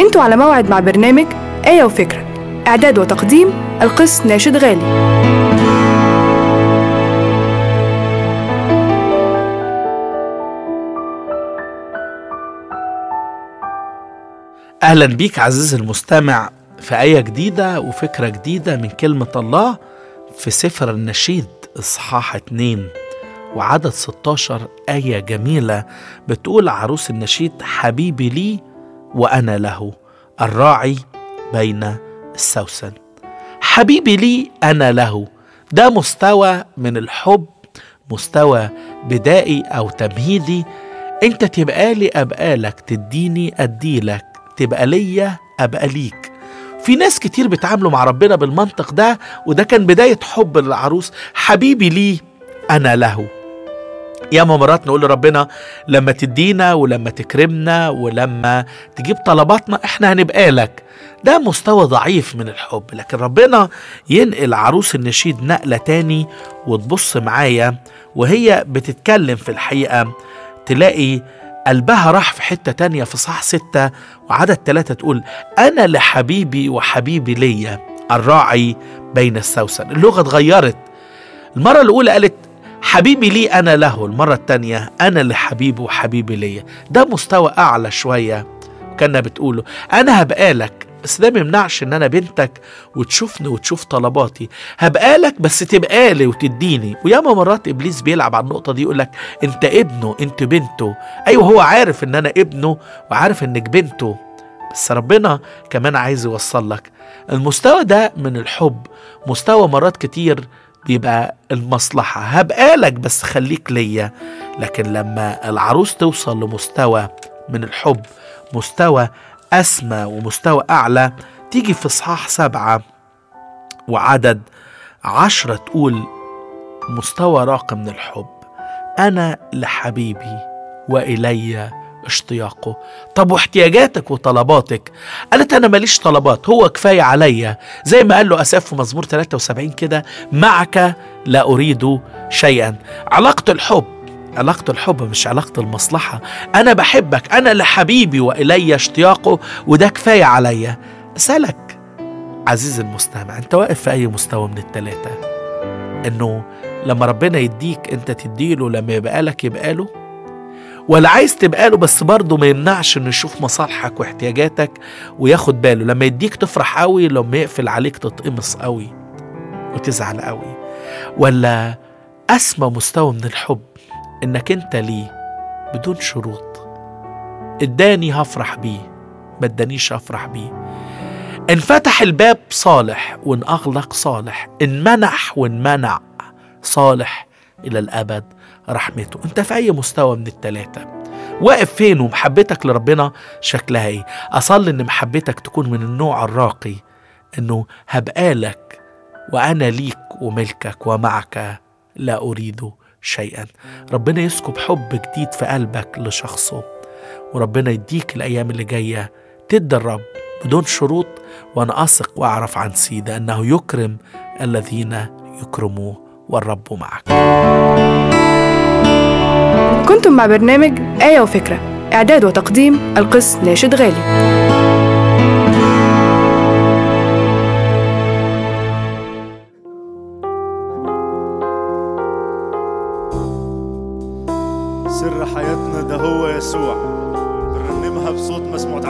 انتوا على موعد مع برنامج آية وفكرة إعداد وتقديم القس ناشد غالي أهلا بيك عزيزي المستمع في آية جديدة وفكرة جديدة من كلمة الله في سفر النشيد إصحاح 2 وعدد 16 آية جميلة بتقول عروس النشيد حبيبي لي وأنا له الراعي بين السوسن حبيبي لي أنا له ده مستوى من الحب مستوى بدائي أو تمهيدي أنت تبقى لي أبقى لك تديني أديلك تبقى ليا أبقى ليك في ناس كتير بيتعاملوا مع ربنا بالمنطق ده وده كان بداية حب العروس حبيبي لي أنا له ياما مرات نقول لربنا لما تدينا ولما تكرمنا ولما تجيب طلباتنا احنا هنبقى لك ده مستوى ضعيف من الحب لكن ربنا ينقل عروس النشيد نقلة تاني وتبص معايا وهي بتتكلم في الحقيقة تلاقي قلبها راح في حتة تانية في صح ستة وعدد ثلاثة تقول أنا لحبيبي وحبيبي ليا الراعي بين السوسن اللغة اتغيرت المرة الأولى قالت حبيبي لي أنا له المرة التانية أنا لحبيبي وحبيبي ليا ده مستوى أعلى شوية كنا بتقوله أنا هبقى لك بس ده ما يمنعش ان انا بنتك وتشوفني وتشوف طلباتي هبقى لك بس تبقى لي وتديني وياما مرات ابليس بيلعب على النقطه دي يقول لك انت ابنه انت بنته ايوه هو عارف ان انا ابنه وعارف انك بنته بس ربنا كمان عايز يوصل لك المستوى ده من الحب مستوى مرات كتير بيبقى المصلحة هبقى لك بس خليك ليا لكن لما العروس توصل لمستوى من الحب مستوى أسمى ومستوى أعلى تيجي في إصحاح سبعة وعدد عشرة تقول مستوى راقي من الحب أنا لحبيبي وإلي اشتياقه طب واحتياجاتك وطلباتك قالت أنا ماليش طلبات هو كفاية عليا زي ما قال له أساف في مزمور 73 كده معك لا أريد شيئا علاقة الحب علاقة الحب مش علاقة المصلحة أنا بحبك أنا لحبيبي وإلي اشتياقه وده كفاية عليا أسألك عزيزي المستمع أنت واقف في أي مستوى من التلاتة إنه لما ربنا يديك أنت تديله لما يبقى لك يبقى له ولا عايز تبقى له بس برضه ما يمنعش انه يشوف مصالحك واحتياجاتك وياخد باله لما يديك تفرح قوي لما يقفل عليك تتقمص قوي وتزعل قوي ولا اسمى مستوى من الحب انك انت ليه بدون شروط اداني هفرح بيه ما ادانيش هفرح بيه ان فتح الباب صالح وان اغلق صالح ان منح وان منع صالح الى الابد رحمته انت في اي مستوى من التلاتة واقف فين ومحبتك لربنا شكلها ايه اصلي ان محبتك تكون من النوع الراقي انه هبقى لك وانا ليك وملكك ومعك لا اريد شيئا ربنا يسكب حب جديد في قلبك لشخصه وربنا يديك الايام اللي جايه تدي الرب بدون شروط وانا اثق واعرف عن سيدة انه يكرم الذين يكرموه والرب معك كنتم مع برنامج آية وفكرة إعداد وتقديم القس ناشد غالي سر حياتنا ده هو يسوع بنرنمها بصوت مسموع